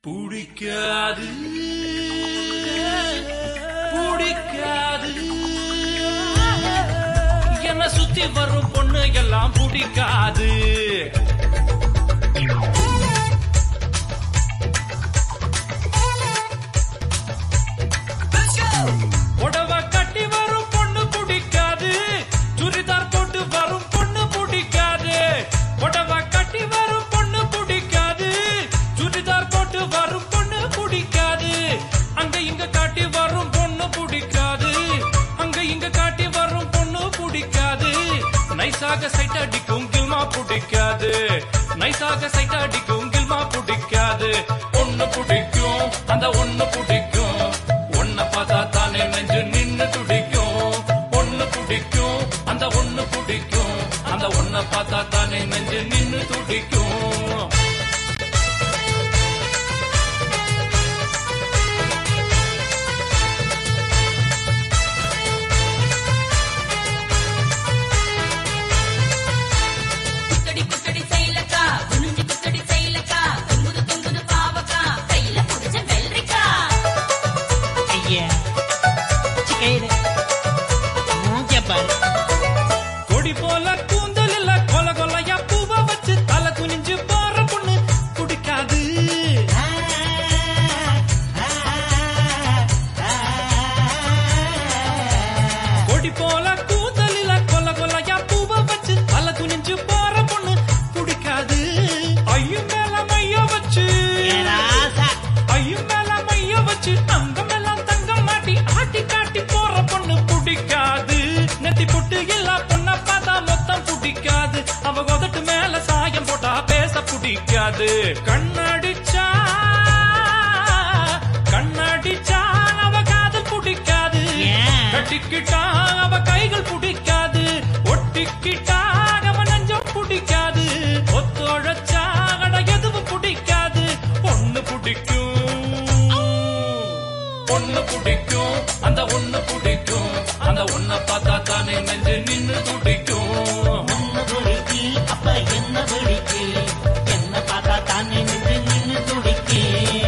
பிடிக்காது பிடிக்காது என்ன சுத்தி வரும் பொண்ணு எல்லாம் பிடிக்காது புடவ கட்டி வரும் பொண்ணு பிடிக்காது சுடிதார் போட்டு வரும் பொண்ணு பிடிக்காது புடவ கட்டி வரும் பொண்ணு பிடிக்காது சுடிதார் போட்டு வரும் பொண்ணு பிடிக்காது அங்க இங்க காட்டி வரும் பொண்ணு பிடிக்காது அங்க இங்க காட்டி வரும் பொண்ணு பிடிக்காது நைஸாக சைட் அடிக்கும் கில்மா பிடிக்காது நைஸாக சைட் அடிக்கும் கில்மா பிடிக்காது ஒண்ணு பிடிக்கும் அந்த ஒண்ணு பிடிக்கும் ஒன்ன பார்த்தா தானே நெஞ்சு நின்னு துடிக்கும் ஒண்ணு பிடிக்கும் அந்த ஒண்ணு பிடிக்கும் அந்த ஒன்ன பார்த்தா தானே நெஞ்சு நின்னு துடிக்கும் குத்தடி குத்தடி செய்யலக்கா குனிஞ்சு குத்தடி செய்யலக்கா தொங்குது தொங்குது பாவக்கா கையில புடிச்ச வெள்ளரிக்கா ஐயா சிக்கையிடு மூஞ்ச பாரு கொடி போல கூந்தல் இல்ல கொல கொலையா பூவ வச்சு தலை குனிஞ்சு போற பொண்ணு பிடிக்காது கொடி போல கூந்தல் இல்ல கொல கொலையா பூவ வச்சு தலை குனிஞ்சு போற பொண்ணு பிடிக்காது ஐயும் மேல மைய வச்சு ராசா ஐயும் மேல மைய வச்சு அங்கம் எல்லாம் தங்கம் மாட்டி ஆட்டி காட்டி போற பொண்ணு பிடிக்காது நெத்தி பொட்டு எல்லா பொண்ண பார்த்தா மொத்தம் பிடிக்காது அவ உதட்டு மேல சாயம் போட்டா பேச பிடிக்காது கண்ணடிச்சா கண்ணடிச்சா அவ காதல் பிடிக்காது ஏன்? கட்டிக்கிட்டா அவ கைகள் பிடிக்காது ஒட்டிக்கிட்டா அவ நெஞ்சம் பிடிக்காது ஒத்துழைச்சா அட எதுவும் பிடிக்காது ஒண்ணு பிடிக்கும் ஒண்ணு பிடிக்கும் அந்த ஒண்ணு பிடிக்கும் அந்த ஒண்ண பார்த்தா தானே நெஞ்சு நின்னு துடிக்கும் ஒன்னு துடிக்கி அப்ப என்ன துடிக்கி என்ன பார்த்தா தானே நின்று நின்று துடிக்கி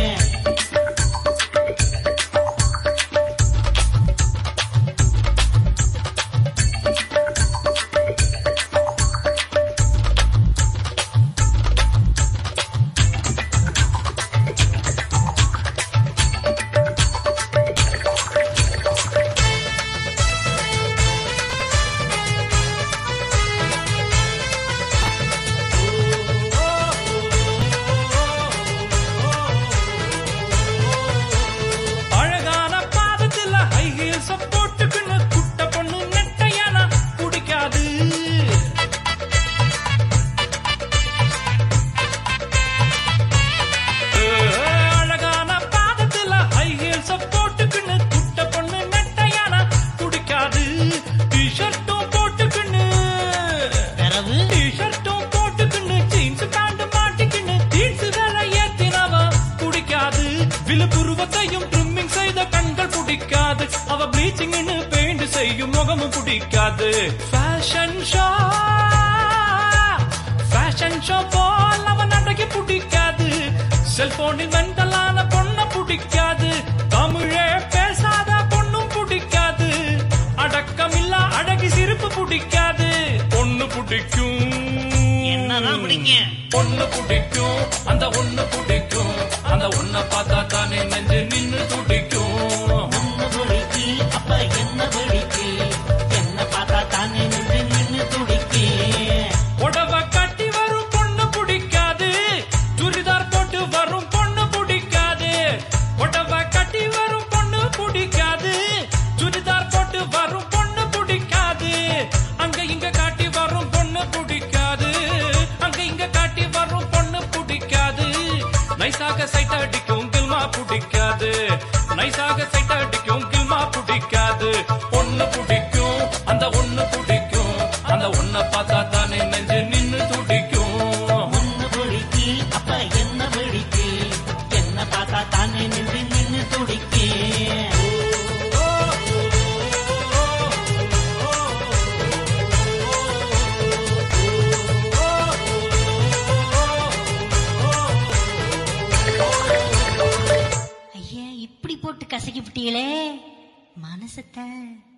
அழகான பாதத்துல ஹை ஹீல்ஸ் போட்டுக்கின்னு குட்ட பொண்ணு நெட்டையானா பிடிக்காது அழகான பாதத்துல ஹை ஹீல்ஸ் போட்டுக்கின்னு குட்ட பொண்ணு நெட்டையானா பிடிக்காது டிஷர்ட்டும் போட்டுக்கின்னு பிறகு டிஷர்ட்டும் போட்டுக்கின்னு ஜீன்ஸ் பேண்ட் மாட்டிக்கின்னு ஜீன்ஸ் வேற ஏத்தினவ பிடிக்காது விழுப்புருவத்தையும் ட்ரிம்மிங் செய்த கண்கள் பிடிக்காது அவ ப்ளீச்சிங்னு பெயிண்ட் செய்யும் முகமும் பிடிக்காது ஃபேஷன் ஷோ ஃபேஷன் ஷோ போல் அவ நடக்க பிடிக்காது செல்போனில் மென்டலான பொண்ண பிடிக்காது தமிழே பேசாத பொண்ணும் பிடிக்காது அடக்கமில்லா அழகி சிரிப்பு பிடிக்காது பொண்ணு பிடிக்கும் என்னதான் பிடிக்கும் பொண்ணு பிடிக்கும் அந்த ஒண்ணு பிடிக்கும் அந்த ஒண்ண பார்த்தா தானே நெஞ்சு நின்னு துடிக்கும் ஒன்னு துடிக்கி அப்ப என்ன துடிக்கி என்ன பார்த்தா தானே நின்று நின்று துடிக்கி புடவ கட்டி வரும் பொண்ணு பிடிக்காது சுடிதார் போட்டு வரும் பொண்ணு பிடிக்காது புடவ கட்டி வரும் பொண்ணு பிடிக்காது சுடிதார் போட்டு வரும் பொண்ணு பிடிக்காது அங்க இங்க காட்டி வரும் பொண்ணு பிடிக்காது அங்க இங்க காட்டி வரும் பொண்ணு பிடிக்காது நைஸாக சைட் அடிக்கும் கில்மா பிடிக்காது நைஸாக சைட் அடிக்கும் கில்மா பிடிக்காது பொண்ணு பிடிக்கும் அந்த ஒண்ணு பிடிக்கும் அந்த ஒண்ண பார்த்தா தானே நெஞ்சு நின்னு துடிக்கும் ஒன்னு துடிக்கி அப்ப என்ன துடிக்கி என்ன பார்த்தா தானே நின்று நின்று துடிக்கி ஓ இப்படி போட்டு கசக்கி விட்டீங்களே மனசத்தை